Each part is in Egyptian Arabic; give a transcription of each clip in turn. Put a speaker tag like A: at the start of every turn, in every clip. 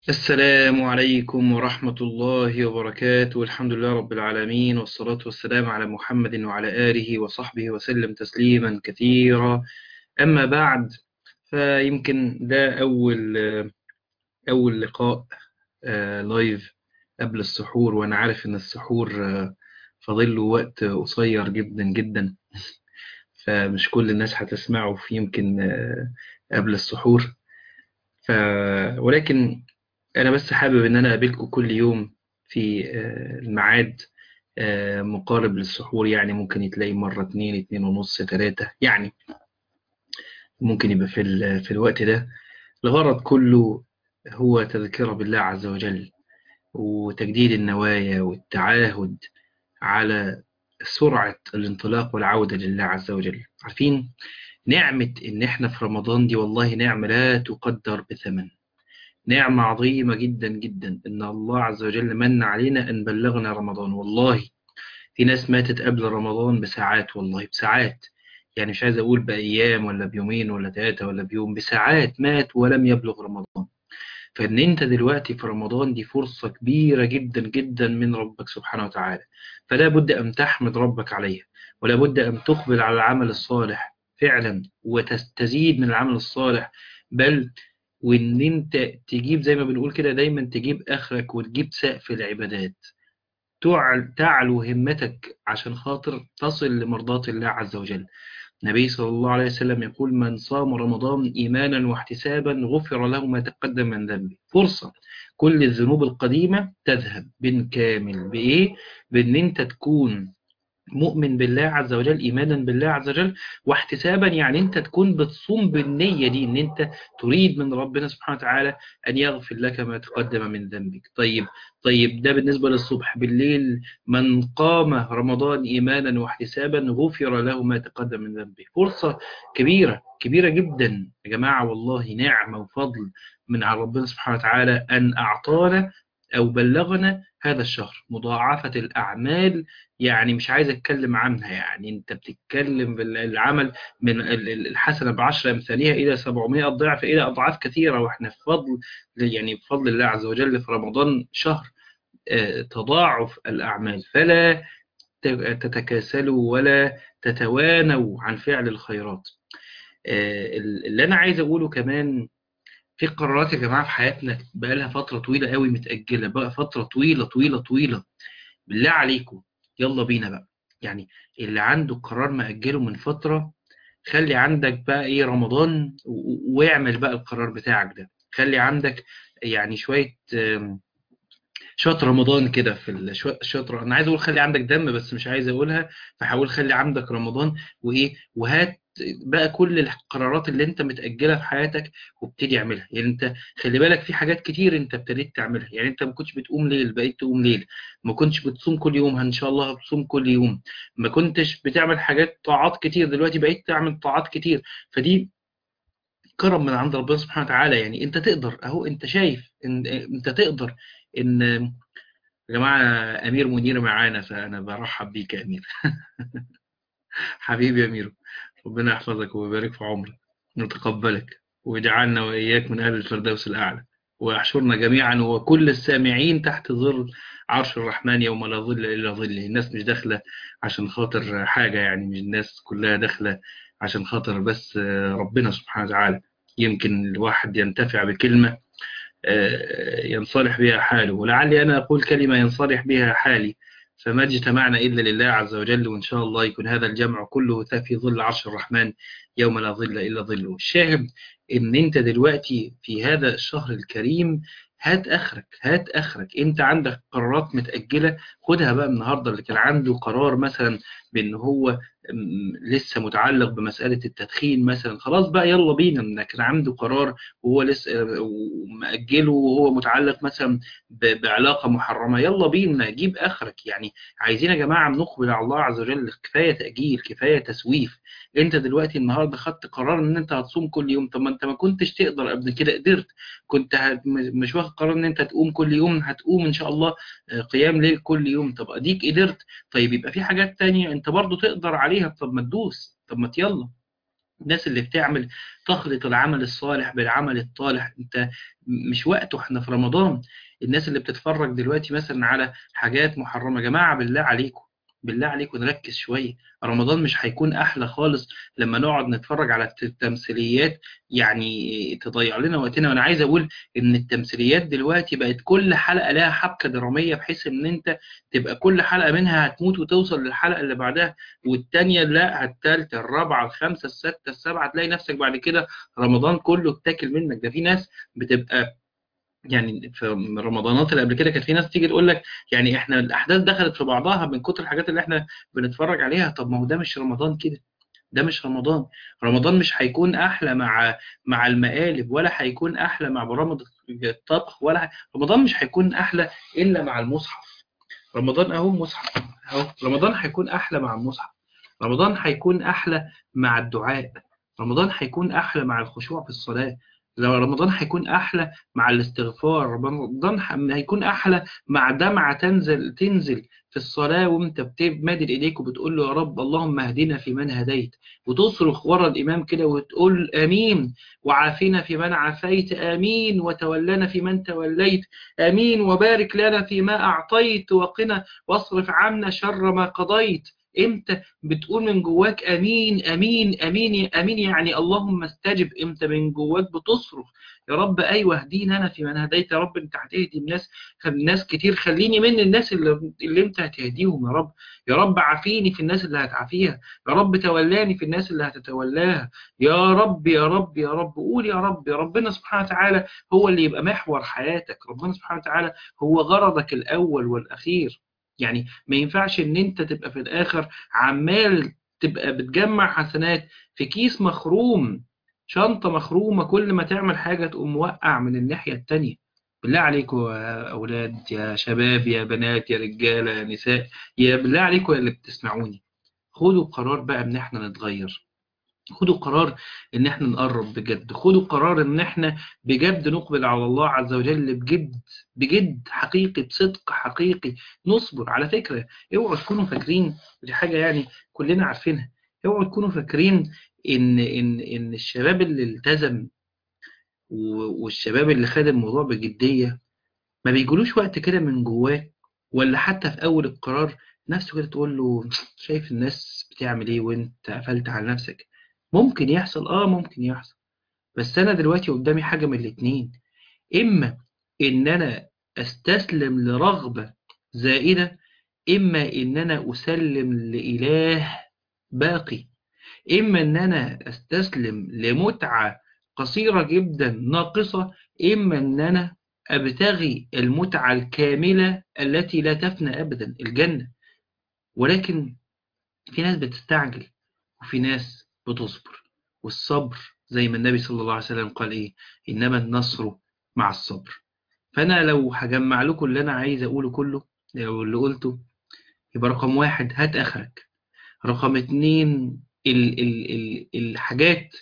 A: السلام عليكم ورحمة الله وبركاته والحمد لله رب العالمين والصلاة والسلام على محمد وعلى آله وصحبه وسلم تسليما كثيرا أما بعد فيمكن ده أول أول لقاء آه، لايف قبل السحور وأنا عارف إن السحور آه، فاضل له وقت قصير جدا جدا فمش كل الناس هتسمعه في يمكن آه، قبل السحور ف... ولكن أنا بس حابب إن أنا أقابلكم كل يوم في آه، الميعاد آه، مقارب للسحور يعني ممكن يتلاقي مرة اتنين اتنين ونص تلاتة يعني ممكن يبقى في, ال... في الوقت ده الغرض كله هو تذكرة بالله عز وجل وتجديد النوايا والتعاهد على سرعة الانطلاق والعودة لله عز وجل عارفين نعمة إن إحنا في رمضان دي والله نعمة لا تقدر بثمن نعمة عظيمة جدا جدا إن الله عز وجل من علينا أن بلغنا رمضان والله في ناس ماتت قبل رمضان بساعات والله بساعات يعني مش عايز أقول بأيام ولا بيومين ولا ثلاثة ولا بيوم بساعات مات ولم يبلغ رمضان فإن أنت دلوقتي في رمضان دي فرصة كبيرة جدا جدا من ربك سبحانه وتعالى فلا بد أن تحمد ربك عليها ولا بد أن تقبل على العمل الصالح فعلا وتستزيد من العمل الصالح بل وان انت تجيب زي ما بنقول كده دايما تجيب اخرك وتجيب سقف العبادات تعل- تعلو همتك عشان خاطر تصل لمرضاة الله عز وجل النبي صلى الله عليه وسلم يقول من صام رمضان إيمانا واحتسابا غفر له ما تقدم من ذنبه فرصة كل الذنوب القديمة تذهب بالكامل بإيه؟ بإن أنت تكون مؤمن بالله عز وجل إيمانا بالله عز وجل واحتسابا يعني أنت تكون بتصوم بالنية دي أن أنت تريد من ربنا سبحانه وتعالى أن يغفر لك ما تقدم من ذنبك طيب طيب ده بالنسبة للصبح بالليل من قام رمضان إيمانا واحتسابا غفر له ما تقدم من ذنبه فرصة كبيرة كبيرة جدا يا جماعة والله نعمة وفضل من على ربنا سبحانه وتعالى أن أعطانا أو بلغنا هذا الشهر مضاعفة الأعمال يعني مش عايز أتكلم عنها يعني أنت بتتكلم بالعمل من ال- ال- الحسنة بعشر أمثالها إلى 700 ضعف إلى أضعاف كثيرة وإحنا في فضل يعني بفضل الله عز وجل في رمضان شهر آه، تضاعف الأعمال فلا ت- تتكاسلوا ولا تتوانوا عن فعل الخيرات آه، اللي أنا عايز أقوله كمان في قرارات يا جماعة في حياتنا بقى لها فترة طويلة قوي متأجلة بقى فترة طويلة طويلة طويلة بالله عليكم يلا بينا بقى يعني اللي عنده قرار مأجله من فترة خلي عندك بقى ايه رمضان و- و- واعمل بقى القرار بتاعك ده خلي عندك يعني شوية آم، شوية رمضان كده في ال- شوية شوية ر- انا عايز اقول خلي عندك دم بس مش عايز اقولها فحاول خلي عندك رمضان وايه وهات بقى كل القرارات اللي انت متأجلها في حياتك وابتدي اعملها يعني انت خلي بالك في حاجات كتير انت ابتديت تعملها يعني انت ما كنتش بتقوم ليل بقيت تقوم ليل ما كنتش بتصوم كل يوم ان شاء الله هتصوم كل يوم ما كنتش بتعمل حاجات طاعات كتير دلوقتي بقيت تعمل طاعات كتير فدي كرم من عند ربنا سبحانه وتعالى يعني انت تقدر اهو انت شايف ان انت تقدر ان يا جماعة أمير منير معانا فأنا برحب بيك يا أمير حبيبي يا أمير ربنا يحفظك ويبارك في عمرك ويتقبلك ويجعلنا وإياك من أهل الفردوس الأعلى ويحشرنا جميعا وكل السامعين تحت ظل عرش الرحمن يوم لا ظل إلا ظله الناس مش داخلة عشان خاطر حاجة يعني مش الناس كلها داخلة عشان خاطر بس ربنا سبحانه وتعالى يمكن الواحد ينتفع بكلمة آه، ينصلح بها حاله ولعلي أنا أقول كلمة ينصلح بها حالي فما اجتمعنا إلا لله عز وجل وإن شاء الله يكون هذا الجمع كله في ظل عرش الرحمن يوم لا ظل إلا ظله الشاهد إن أنت دلوقتي في هذا الشهر الكريم هات آخرك هات آخرك أنت عندك قرارات متأجلة خدها بقى النهاردة اللي كان عنده قرار مثلا بأن هو م، لسه متعلق بمسألة التدخين مثلا خلاص بقى يلا بينا إن كان عنده قرار وهو لسه ومأجله وهو متعلق مثلا ب- بعلاقة محرمة يلا بينا جيب آخرك يعني عايزين يا جماعة نقبل على الله عز وجل كفاية تأجيل كفاية تسويف انت دلوقتي النهاردة خدت قرار ان انت هتصوم كل يوم طب ما انت ما كنتش تقدر قبل كده قدرت كنت هت... م- مش واخد قرار ان انت تقوم كل يوم هتقوم ان شاء الله آه، قيام ليل كل يوم طب اديك قدرت طيب يبقى في حاجات تانية انت برضو تقدر عليها طب ما تدوس طب ما يلا الناس اللي بتعمل تخلط العمل الصالح بالعمل الطالح انت مش وقته احنا في رمضان الناس اللي بتتفرج دلوقتي مثلا على حاجات محرمة يا جماعة بالله عليكم بالله عليكم نركز شوية رمضان مش هيكون أحلى خالص لما نقعد نتفرج على التمثيليات يعني تضيع لنا وقتنا وأنا عايز أقول إن التمثيليات دلوقتي بقت كل حلقة لها حبكة درامية بحيث إن أنت تبقى كل حلقة منها هتموت وتوصل للحلقة اللي بعدها والتانية لا التالتة الرابعة الخامسة الستة السبعة تلاقي نفسك بعد كده رمضان كله اتاكل منك ده في ناس بتبقى يعني في رمضانات اللي قبل كده كانت في ناس تيجي تقول لك يعني احنا الاحداث دخلت في بعضها من كتر الحاجات اللي احنا بنتفرج عليها طب ما هو ده مش رمضان كده ده مش رمضان رمضان مش هيكون احلى مع مع المقالب ولا هيكون احلى مع برامج الطبخ ولا رمضان مش هيكون احلى الا مع المصحف رمضان اهو مصحف اهو رمضان هيكون احلى مع المصحف رمضان هيكون احلى مع الدعاء رمضان هيكون احلى مع الخشوع في الصلاه لو رمضان هيكون احلى مع الاستغفار رمضان هيكون احلى مع دمعه تنزل تنزل في الصلاه وانت بتمد ايديك وبتقول له يا رب اللهم اهدنا في من هديت وتصرخ ورا الامام كده وتقول امين وعافنا في من عافيت امين وتولنا في من توليت امين وبارك لنا فيما اعطيت وقنا واصرف عنا شر ما قضيت امتى بتقول من جواك امين امين امين امين يعني اللهم استجب امتى من جواك بتصرخ يا رب ايوه اهدينا انا في من هديت يا رب انت هتهدي الناس ناس كتير خليني من الناس اللي, اللي انت هتهديهم يا رب يا رب عافيني في الناس اللي هتعافيها يا رب تولاني في الناس اللي هتتولاها يا رب يا رب يا رب قول يا رب يا ربنا سبحانه وتعالى هو اللي يبقى محور حياتك ربنا سبحانه وتعالى هو غرضك الاول والاخير يعني ما ينفعش ان انت تبقى في الاخر عمال تبقى بتجمع حسنات في كيس مخروم شنطة مخرومة كل ما تعمل حاجة تقوم موقع من الناحية التانية بالله عليكم يا أولاد يا شباب يا بنات يا رجالة يا نساء يا بالله عليكم اللي بتسمعوني خدوا قرار بقى ان احنا نتغير خدوا قرار ان احنا نقرب بجد خدوا قرار ان احنا بجد نقبل على الله عز وجل بجد بجد حقيقي بصدق حقيقي نصبر على فكرة اوعوا تكونوا فاكرين دي حاجة يعني كلنا عارفينها اوعوا تكونوا فاكرين ان ان ان الشباب اللي التزم والشباب اللي خد الموضوع بجدية ما بيجولوش وقت كده من جواه ولا حتى في اول القرار نفسه كده تقول له شايف الناس بتعمل ايه وانت قفلت على نفسك ممكن يحصل اه ممكن يحصل بس انا دلوقتي قدامي حاجة من الاتنين اما ان انا استسلم لرغبة زائدة اما ان انا اسلم لإله باقي اما ان انا استسلم لمتعة قصيرة جدا ناقصة اما ان انا ابتغي المتعة الكاملة التي لا تفنى ابدا الجنة ولكن في ناس بتستعجل وفي ناس بتصبر والصبر زي ما النبي صلى الله عليه وسلم قال ايه انما النصر مع الصبر فانا لو هجمع لكم اللي انا عايز اقوله كله لو اللي قلته يبقى رقم واحد هات اخرك رقم اتنين ال ال ال الحاجات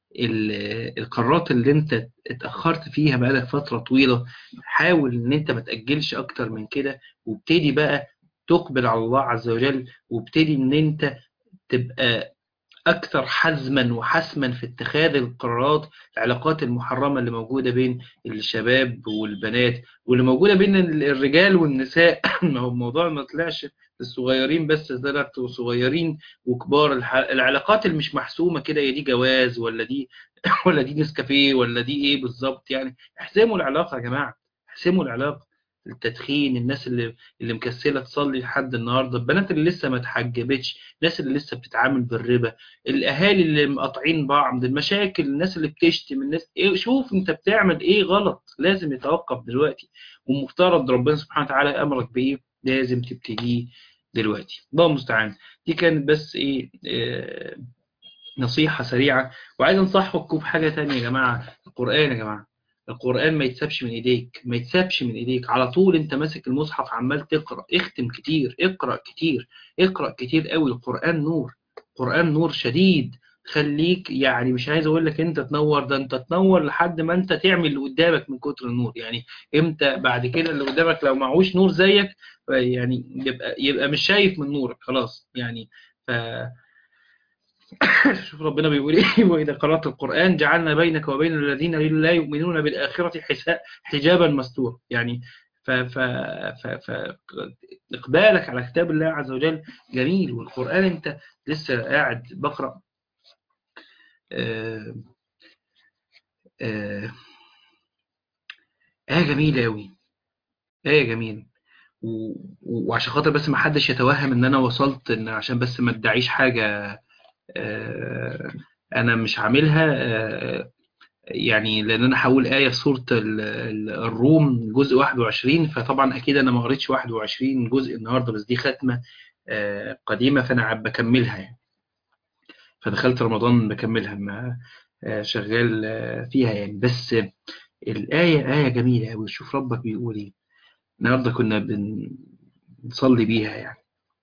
A: القرارات اللي انت اتأخرت فيها بقالك فترة طويلة حاول ان انت ما تأجلش اكتر من كده وابتدي بقى تقبل على الله عز وجل وابتدي ان انت تبقى أكثر حزما وحسما في اتخاذ القرارات العلاقات المحرمة اللي موجودة بين الشباب والبنات واللي موجودة بين الرجال والنساء ما هو الموضوع ما طلعش الصغيرين بس طلعت صغيرين وكبار العلاقات اللي مش محسومة كده يا دي جواز ولا دي ولا دي نسكافيه ولا دي ايه بالظبط يعني احسموا العلاقة يا جماعة احسموا العلاقة التدخين الناس اللي اللي مكسله تصلي لحد النهارده البنات اللي لسه ما اتحجبتش الناس اللي لسه بتتعامل بالربا الاهالي اللي مقاطعين بعض المشاكل الناس اللي بتشتم الناس إيه شوف انت بتعمل ايه غلط لازم يتوقف دلوقتي ومفترض ربنا سبحانه وتعالى امرك بايه لازم تبتديه دلوقتي الله المستعان دي كانت بس ايه آه نصيحه سريعه وعايز انصحكم بحاجه ثانيه يا جماعه القران يا جماعه القرآن ما يتسابش من ايديك ما يتسابش من ايديك على طول انت ماسك المصحف عمال تقرأ اختم كتير اقرأ كتير اقرأ كتير قوي القرآن نور القرآن نور شديد خليك يعني مش عايز اقول لك انت تنور ده انت تنور لحد ما انت تعمل اللي قدامك من كتر النور يعني امتى بعد كده اللي قدامك لو معهوش نور زيك يعني يبقى يبقى مش شايف من نورك خلاص يعني ف شوف ربنا بيقول ايه وإذا قرأت القرآن جعلنا بينك وبين الذين لا يؤمنون بالآخرة حساب حجابا مستور يعني ف ف ف ف إقبالك على كتاب الله عز وجل جميل والقرآن أنت لسه قاعد بقرأ آه آه آية جميلة أوي آية جميلة و- وعشان خاطر بس ما حدش يتوهم ان انا وصلت ان عشان بس ما ادعيش حاجة آه، انا مش عاملها آه، يعني لان انا هقول آية في سورة ال- ال- الروم جزء 21 فطبعا اكيد انا ما قريتش 21 جزء النهارده بس دي ختمة آه، قديمة فانا عم بكملها يعني فدخلت رمضان بكملها ما آه، شغال آه، فيها يعني بس الآية آية جميلة أوي شوف ربك بيقول إيه النهارده كنا بن- بنصلي بيها يعني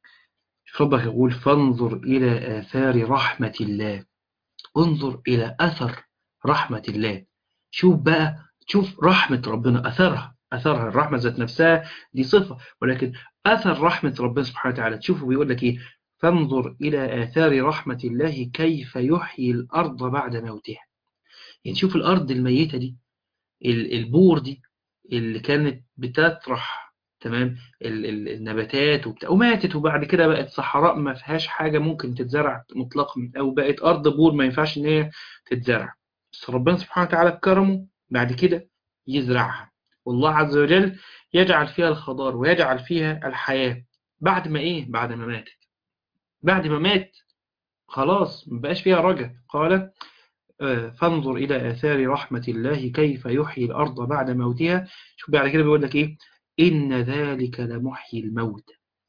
A: شوف ربك يقول فانظر إلى آثار رحمة الله انظر إلى أثر رحمة الله شوف بقى شوف رحمة ربنا أثرها أثرها الرحمة ذات نفسها دي صفة ولكن أثر رحمة ربنا سبحانه وتعالى تشوفه بيقول لك إيه فانظر إلى آثار رحمة الله كيف يحيي الأرض بعد موتها يعني شوف الأرض الميتة دي ال- البور دي اللي كانت بتطرح تمام ال- ال- النباتات وبتاع وماتت وبعد كده بقت صحراء ما فيهاش حاجة ممكن تتزرع مطلقا أو بقت أرض بور ما ينفعش إن هي تتزرع بس ربنا سبحانه وتعالى بكرمه بعد كده يزرعها والله عز وجل يجعل فيها الخضار ويجعل فيها الحياة بعد ما إيه بعد ما ماتت بعد ما مات خلاص مبقاش فيها رجع قال آه، فانظر إلى آثار رحمة الله كيف يحيي الأرض بعد موتها شوف بعد كده بيقول لك إيه إن ذلك لمحيي الموت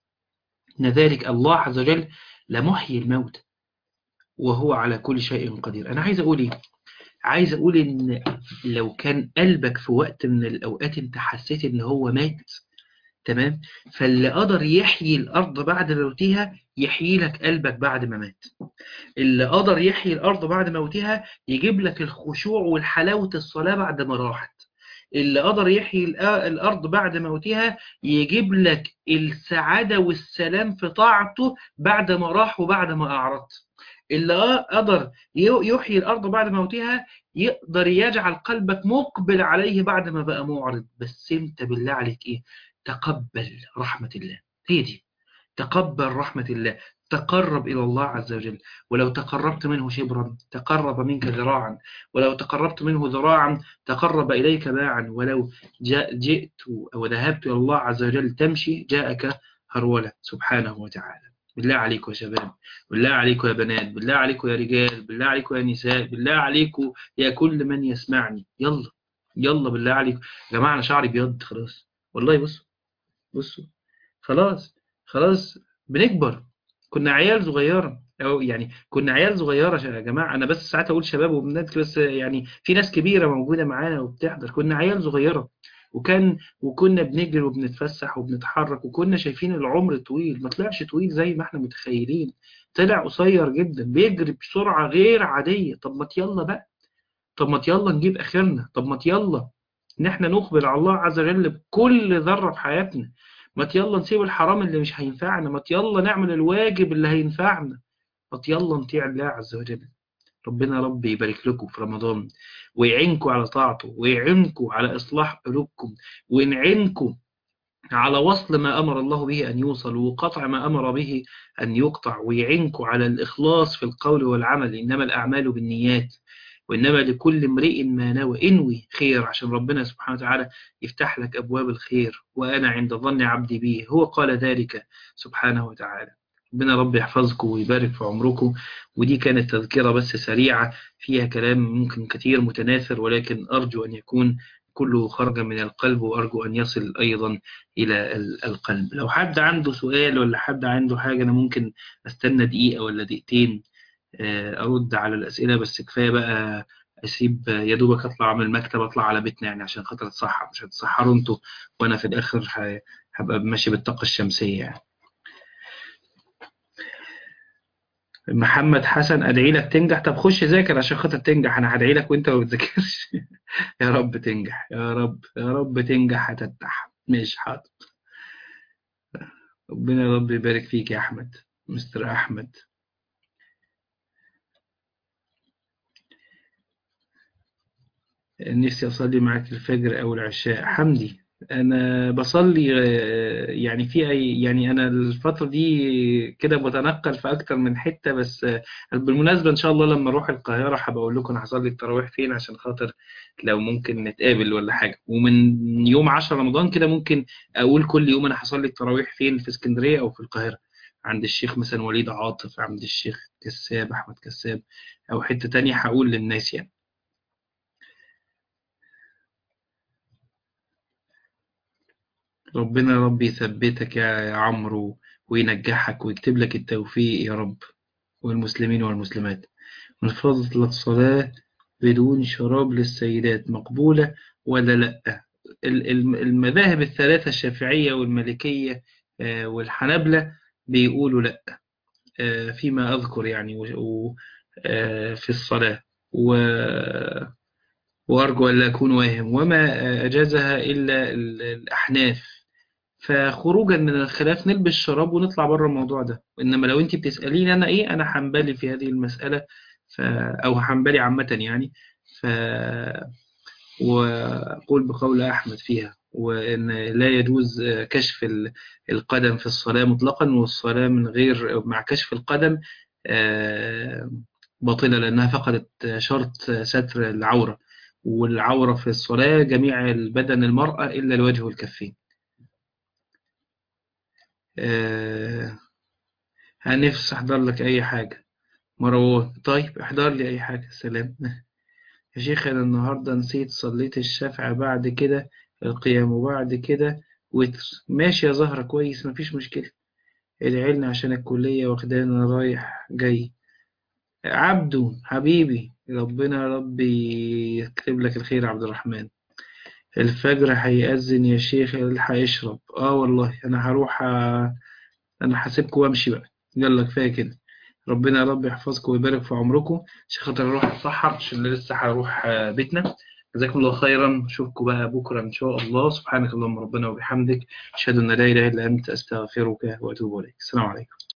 A: إن ذلك الله عز وجل لمحيي الموت وهو على كل شيء قدير أنا عايز أقول إيه عايز أقول إن لو كان قلبك في وقت من الأوقات أنت حسيت إن هو مات تمام فاللي قدر يحيي الأرض بعد موتها يحيي لك قلبك بعد ما مات اللي قدر يحيي الأرض بعد موتها يجيب لك الخشوع والحلاوة الصلاة بعد ما راحت اللي قدر يحيي الأ- الأرض بعد موتها يجيب لك السعادة والسلام في طاعته بعد ما راح وبعد ما أعرضت اللي قدر ي- يحيي الأرض بعد موتها يقدر يجعل قلبك مقبل عليه بعد ما بقى معرض بس انت بالله عليك ايه تقبل رحمة الله هي دي تقبل رحمة الله تقرب إلى الله عز وجل ولو تقربت منه شبرا تقرب منك ذراعا ولو تقربت منه ذراعا تقرب إليك باعا ولو جاء جئت أو ذهبت إلى الله عز وجل تمشي جاءك هرولة سبحانه وتعالى بالله عليكم يا شباب بالله عليكم يا بنات بالله عليكم يا رجال بالله عليكم يا نساء بالله عليكم يا كل من يسمعني يلا يلا بالله عليكم يا جماعة أنا شعري بيض خلاص والله بصوا بصوا خلاص خلاص بنكبر كنا عيال صغيرة أو يعني كنا عيال صغيرة يا جماعة أنا بس ساعات أقول شباب وبنات بس يعني في ناس كبيرة موجودة معانا وبتحضر كنا عيال صغيرة وكان وكنا بنجري وبنتفسح وبنتحرك وكنا شايفين العمر طويل ما طلعش طويل زي ما احنا متخيلين طلع قصير جدا بيجري بسرعة غير عادية طب ما يلا بقى طب ما يلا نجيب آخرنا طب ما يلا إن احنا نقبل على الله عز وجل بكل ذرة في حياتنا ما يلا نسيب الحرام اللي مش هينفعنا ما يلا نعمل الواجب اللي هينفعنا ما يلا نطيع الله عز وجل ربنا رب يبارك لكم في رمضان ويعينكم على طاعته ويعينكم على إصلاح قلوبكم ويعينكم على وصل ما أمر الله به أن يوصل وقطع ما أمر به أن يقطع ويعينكم على الإخلاص في القول والعمل إنما الأعمال بالنيات وإنما لكل امرئ ما نوى انوي خير عشان ربنا سبحانه وتعالى يفتح لك أبواب الخير وأنا عند ظن عبدي بي هو قال ذلك سبحانه وتعالى ربنا رب يحفظكم ويبارك في عمركم ودي كانت تذكرة بس سريعة فيها كلام ممكن كثير متناثر ولكن أرجو أن يكون كله خرج من القلب وأرجو أن يصل أيضا إلى القلب لو حد عنده سؤال ولا حد عنده حاجة أنا ممكن أستنى دقيقة ولا دقيقتين أرد على الأسئلة بس كفاية بقى أسيب يا دوبك أطلع من المكتب أطلع على بيتنا يعني عشان خاطر أتصحى مش هتتصحروا أنتوا وأنا في الآخر هبقى ماشي بالطاقة الشمسية يعني. محمد حسن ادعي لك تنجح طب خش ذاكر عشان خاطر تنجح انا هدعي لك وانت ما بتذاكرش يا رب تنجح يا رب يا رب تنجح هتفتح ماشي حاضر ربنا يا رب يبارك فيك يا احمد مستر احمد نفسي أصلي معاك الفجر أو العشاء حمدي أنا بصلي آه، يعني في أي يعني أنا الفترة دي كده بتنقل في أكتر من حتة بس آه، بالمناسبة إن شاء الله لما أروح القاهرة هبقى أقول لكم أنا هصلي التراويح فين عشان خاطر لو ممكن نتقابل ولا حاجة ومن يوم 10 رمضان كده ممكن أقول كل يوم أنا هصلي التراويح فين في اسكندرية أو في القاهرة عند الشيخ مثلا وليد عاطف عند الشيخ كساب أحمد كساب أو حتة تانية هقول للناس يعني ربنا يا رب يثبتك يا عمرو وينجحك ويكتب لك التوفيق يا رب والمسلمين والمسلمات من فضل الصلاة بدون شراب للسيدات مقبولة ولا لأ ال- الم- المذاهب الثلاثة الشافعية والمالكية آه، والحنبلة بيقولوا لأ آه، فيما أذكر يعني و- و- آه، في الصلاة و- وأرجو أن لا أكون واهم وما آه، أجازها إلا ال- الأحناف فخروجا من الخلاف نلبس شراب ونطلع بره الموضوع ده انما لو انت بتسأليني انا ايه انا حنبلي في هذه المسألة ف... او حنبلي عامة يعني ف واقول بقول احمد فيها وان لا يجوز كشف ال- القدم في الصلاة مطلقا والصلاة من غير مع كشف القدم آه، باطلة لانها فقدت شرط ستر العورة والعورة في الصلاة جميع البدن المرأة إلا الوجه والكفين آه، هنفسي احضر لك اي حاجة مروان طيب احضر لي اي حاجة سلام يا شيخ انا النهاردة نسيت صليت الشفع بعد كده القيام وبعد كده وتر ماشي يا زهرة كويس مفيش مشكلة ادعي لنا عشان الكلية واخدانا رايح جاي عبدو حبيبي ربنا يا رب يكتب لك الخير يا عبد الرحمن الفجر هيأذن يا شيخ الحق اشرب اه والله انا هروح أ- انا هسيبكم وامشي بقى يلا كفاية كده ربنا يا رب يحفظكم ويبارك في عمركم عشان خاطر اروح اتسحر عشان لسه هروح آه، بيتنا جزاكم الله خيرا اشوفكم بقى بكره ان شاء الله سبحانك اللهم ربنا وبحمدك اشهد ان لا اله الا انت استغفرك واتوب اليك السلام عليكم